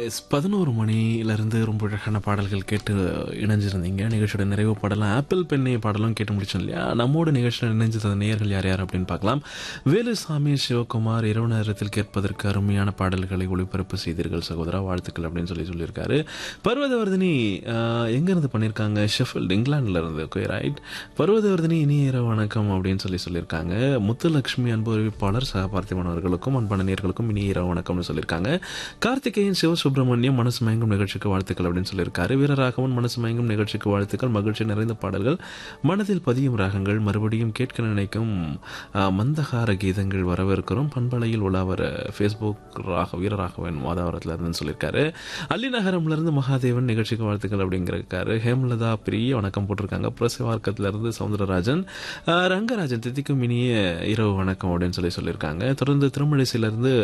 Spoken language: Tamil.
எஸ் பதினோரு மணிலேருந்து ரொம்ப அழகான பாடல்கள் கேட்டு இணைஞ்சிருந்தீங்க நிகழ்ச்சியோட நிறைவு பாடலாம் ஆப்பிள் பெண்ணை பாடலும் கேட்டு முடிச்சோம் இல்லையா நம்மோட நிகழ்ச்சியில் இணைஞ்சிருந்த நேயர்கள் யார் யார் அப்படின்னு பார்க்கலாம் வேலுசாமி சிவகுமார் இரவு நேரத்தில் கேட்பதற்கு அருமையான பாடல்களை ஒளிபரப்பு செய்தீர்கள் சகோதரா வாழ்த்துக்கள் அப்படின்னு சொல்லி சொல்லியிருக்காரு பர்வதவர்தினி ஆஹ், எங்கேருந்து பண்ணியிருக்காங்க ஷெஃபில்ட் இங்கிலாந்துல இருந்து ஓகே ரைட் பர்வதவர்தினி இனிய இரவு வணக்கம் அப்படின்னு சொல்லி சொல்லியிருக்காங்க முத்துலட்சுமி அன்பு அறிவிப்பாளர் சகபார்த்திபன் அவர்களுக்கும் அன்பான நேயர்களுக்கும் இனிய இரவு வணக்கம்னு சொல்லியிருக்காங்க கார்த்திகேயன் சிவசுப்பிரமணியம் மனசு மயங்கும் நிகழ்ச்சிக்கு வாழ்த்துக்கள் அப்படின்னு சொல்லியிருக்காரு வீரராகவன் மனசு மயங்கும் நிகழ்ச்சிக்கு வாழ்த்துக்கள் மகிழ்ச்சி நிறைந்த பாடல்கள் மனதில் பதியும் ராகங்கள் மறுபடியும் கேட்க நினைக்கும் ஆஹ், மந்தகார கீதங்கள் வரவேற்கிறோம் பண்பலையில் உலாவர ஃபேஸ்புக் ராக வீரராகவன் மாதாவரத்தில் இருந்துன்னு சொல்லியிருக்காரு அல்லிநகரம்ல இருந்து மகாதேவன் நிகழ்ச்சிக்கு வாழ்த்துக்கள் அப்படிங்கிறக்காரு ஹேமலதா பிரிய வணக்கம் போட்டிருக்காங்க புரசவார்க்கத்துல இருந்து சவுந்தரராஜன் ஆஹ், ரங்கராஜன் தித்திக்கும் இனிய இரவு வணக்கம் அப்படின்னு சொல்லி சொல்லியிருக்காங்க தொடர்ந்து திருமழிசையிலிருந்து